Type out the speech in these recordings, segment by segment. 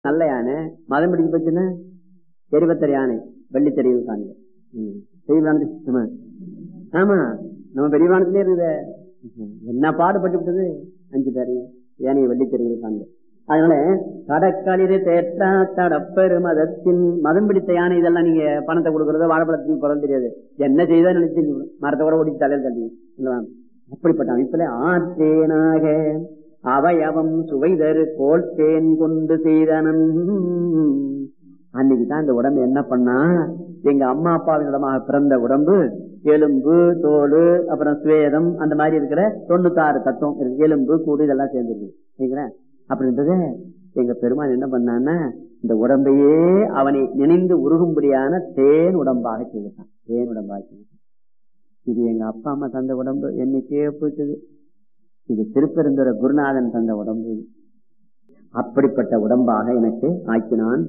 நல்ல யானை மதம் பிடிச்சு போச்சுன்னா எரிபத்தர் யானை வெள்ளித்தறிவு காணுங்க பெரியவானது ஆமா நம்ம பெரியவானத்திலே இருக்குது என்ன பாடுபட்டு விட்டது அஞ்சு பேரையும் யானையை வெள்ளித்தறிவு காணுங்க அதனால கடற்களிரு தேற்றா தடப்பெரு மதத்தின் மதம் பிடித்த யானை இதெல்லாம் நீங்க பணத்தை கொடுக்கறதோ வாழைப்பழத்துக்கு பிறகு தெரியாது என்ன செய்தா நினைச்சு மரத்தை கூட ஓடி தலையில் தள்ளி அப்படிப்பட்ட அமைப்புல ஆற்றேனாக அவயவம் சுவைதரு கோல்தேன் கொண்டு செய்தனன் அன்னைக்கு தான் இந்த உடம்பு என்ன பண்ணா எங்க அம்மா அப்பாவினிடமாக பிறந்த உடம்பு எலும்பு தோல் அப்புறம் சுவேதம் அந்த மாதிரி இருக்கிற தொண்ணூத்தாறு தத்துவம் இருக்கு எலும்பு கூடு இதெல்லாம் சேர்ந்துருக்கு சரிங்களா அப்படின்றது எங்க பெருமான் என்ன பண்ணான்னா இந்த உடம்பையே அவனை நினைந்து உருகும்படியான தேன் உடம்பாக செய்தான் தேன் உடம்பாக செய்தான் இது எங்க அப்பா அம்மா தந்த உடம்பு என்னைக்கே போயிட்டது இது திருப்பெருந்துற குருநாதன் தந்த உடம்பு அப்படிப்பட்ட உடம்பாக எனக்கு ஆக்கினான்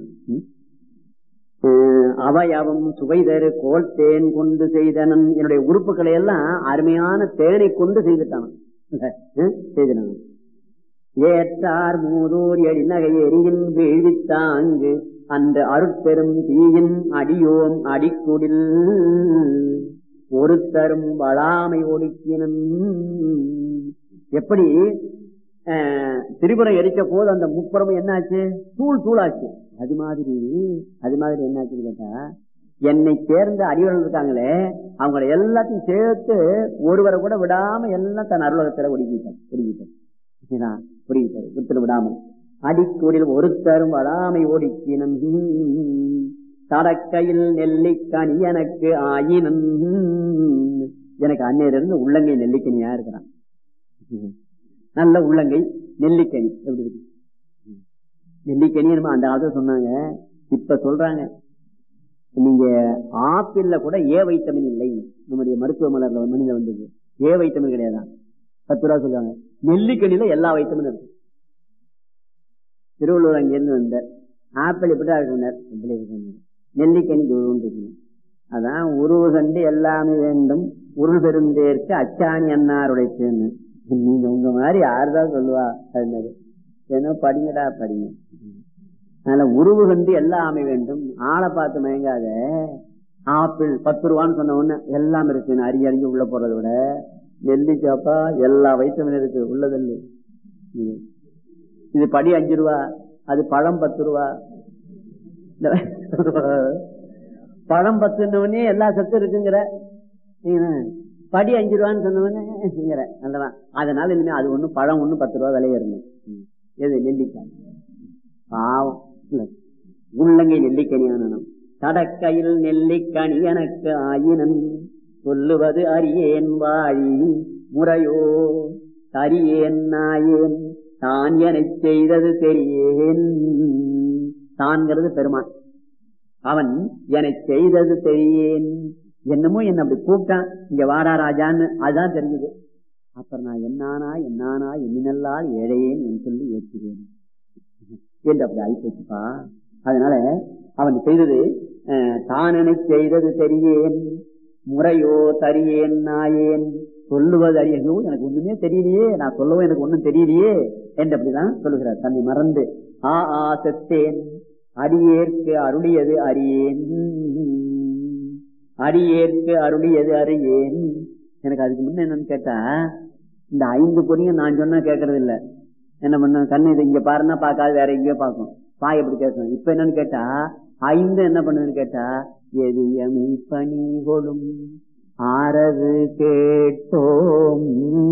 அவயவம் சுவைதரு கோல் தேன் கொண்டு செய்தனன் என்னுடைய உறுப்புகளை எல்லாம் அருமையான தேனை கொண்டு செய்துட்டான் செய்தனன் ஏற்றார் மூதூர் எழிநகை எரியின் வீழ்வித்தாங்கு அந்த அருட்பெரும் தீயின் அடியோம் அடிக்குடில் ஒருத்தரும் வளாமை ஒடுக்கினன் எப்படி திரிபுரம் எரிச்ச போது அந்த முப்புறமும் என்னாச்சு தூள் தூளாச்சு அது மாதிரி அது மாதிரி என்னாச்சுன்னு கேட்டா என்னை சேர்ந்த அறிவர்கள் இருக்காங்களே அவங்கள எல்லாத்தையும் சேர்த்து ஒருவரை கூட விடாம எல்லாம் தன் அருளகத்துல ஒடுக்கிட்டார் ஒடுக்கிட்டார் புரியுது விட்டு விடாமல் அடிக்கூடில் ஒருத்தரும் வடாமை ஒடுக்கினன் தடக்கையில் நெல்லிக்கனி எனக்கு ஆயினன் எனக்கு அன்னையிலிருந்து உள்ளங்கை நெல்லிக்கனியா இருக்கிறான் நல்ல உள்ளங்கை நெல்லிக்கனி எப்படி இருக்கு நெல்லிக்கனி நம்ம அந்த காலத்துல சொன்னாங்க இப்ப சொல்றாங்க நீங்க ஆப்பிள்ல கூட ஏ வைட்டமின் இல்லை நம்முடைய மருத்துவ மலர்ல மனித வந்தது ஏ வைட்டமின் கிடையாதான் பத்து ரூபா சொல்லுவாங்க நெல்லிக்கனில எல்லா வைட்டமின் இருக்கு திருவள்ளூர் அங்கிருந்து வந்தார் ஆப்பிள் இப்படிதான் இருக்குனார் நெல்லிக்கனி தூரம் இருக்கணும் அதான் உருவு கண்டு எல்லாமே வேண்டும் உருள் பெருந்தேற்கு அச்சாணி அன்னாருடைய சேர்ந்து நீங்க உங்க மாதிரி யாருதான் சொல்லுவா அது ஏன்னா படிங்கடா படிங்க அதனால உருவு கண்டு எல்லாமே வேண்டும் ஆளை பார்த்து மயங்காத ஆப்பிள் பத்து ரூபான்னு சொன்ன உடனே எல்லாம் இருக்குன்னு அறிஞ்சு அறிஞ்சு உள்ள போறதை விட நெல்லிக்காப்பா எல்லா வைட்டமின் இருக்கு உள்ளதல்லு இது படி அஞ்சு ரூபா அது பழம் பத்து ரூபா பழம் பத்துனவனே எல்லா சத்தும் இருக்குங்கிற படி அஞ்சு ரூபான்னு சொன்னவனேங்கிற நல்லவா அதனால இனிமே அது ஒண்ணு பழம் ஒண்ணு பத்து ரூபா விலைய இருந்தோம் எது நெல்லிக்காய் பாவம் உள்ளங்கை நெல்லிக்கனியானம் தடக்கையில் நெல்லிக்கனி எனக்கு ஆயினன் சொல்லுவது அறியேன் வாழி முறையோ தரியேன் நாயேன் தான் என செய்தது தெரியேன் தான்கிறது பெருமான் அவன் என செய்தது தெரியேன் என்னமோ என்ன அப்படி கூப்பிட்டான் இங்க வாடா ராஜான்னு அதுதான் தெரிஞ்சது அப்புறம் நான் என்னானா என்னானா எண்ணினல்லால் ஏழையேன் என்று சொல்லி ஏற்றுவேன் என்று அப்படி ஆயிப்போச்சுப்பா அதனால அவன் செய்தது தானனை செய்தது தெரியேன் முறையோ தரியேன் நாயேன் சொல்லுவது அறியோ எனக்கு ஒண்ணுமே தெரியலையே நான் சொல்லவும் எனக்கு ஒண்ணும் தெரியலையே என்று அப்படிதான் சொல்லுகிறார் தன்னை மறந்து ஆ ஆ செத்தேன் அடியேற்கு அருளியது அறியேன் அடியேற்கு அருளியது அறியேன் எனக்கு அதுக்கு முன்ன என்னன்னு கேட்டா இந்த ஐந்து பொடியும் நான் சொன்னா கேட்கறது இல்ல என்ன பண்ண கண்ணு இது இங்க பாருன்னா பார்க்காது வேற எங்கேயோ பார்க்கும் பாய் எப்படி கேட்கணும் இப்ப என்னன்னு கேட்டா ஐந்து என்ன பண்ணுதுன்னு கேட்டா எதியமை பணி கொடும் ஆறது கேட்டோம்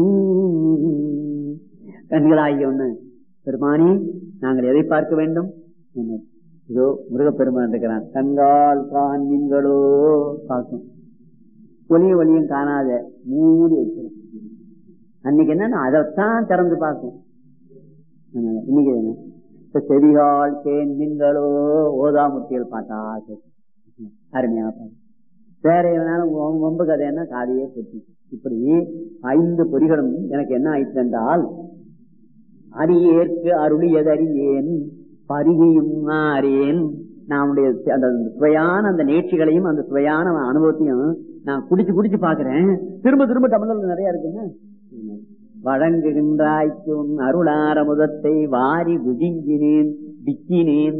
கண்களாகிய ஒண்ணு பெருமானி நாங்கள் எதை பார்க்க வேண்டும் இதோ முருகப்பெருமான் இருக்கிறான் கண்கால் காண்மீன்களோ பார்க்கும் ஒலிய ஒலியும் காணாத மூடி வைக்கிறோம் அன்னைக்கு என்ன அதைத்தான் திறந்து பார்க்கும் இன்னைக்கு என்ன செவிகால் தேன்மீன்களோ ஓதாமுட்டியல் பாட்டா அருமையா பாரு வேற எவனாலும் ரொம்ப கதைன்னா காதையே கொட்டி இப்படி ஐந்து பொறிகளும் எனக்கு என்ன ஆயிற்று என்றால் அடியேற்கு அருளியதறியேன் பருகியும் ஆறேன் நம்முடைய அந்த சுவையான அந்த நேர்ச்சிகளையும் அந்த சுவையான அனுபவத்தையும் நான் குடிச்சு குடிச்சு பாக்குறேன் திரும்ப திரும்ப தமிழ்ல நிறைய இருக்குங்க வழங்குகின்றாய்க்கும் அருளார முதத்தை வாரி விழுங்கினேன் விக்கினேன்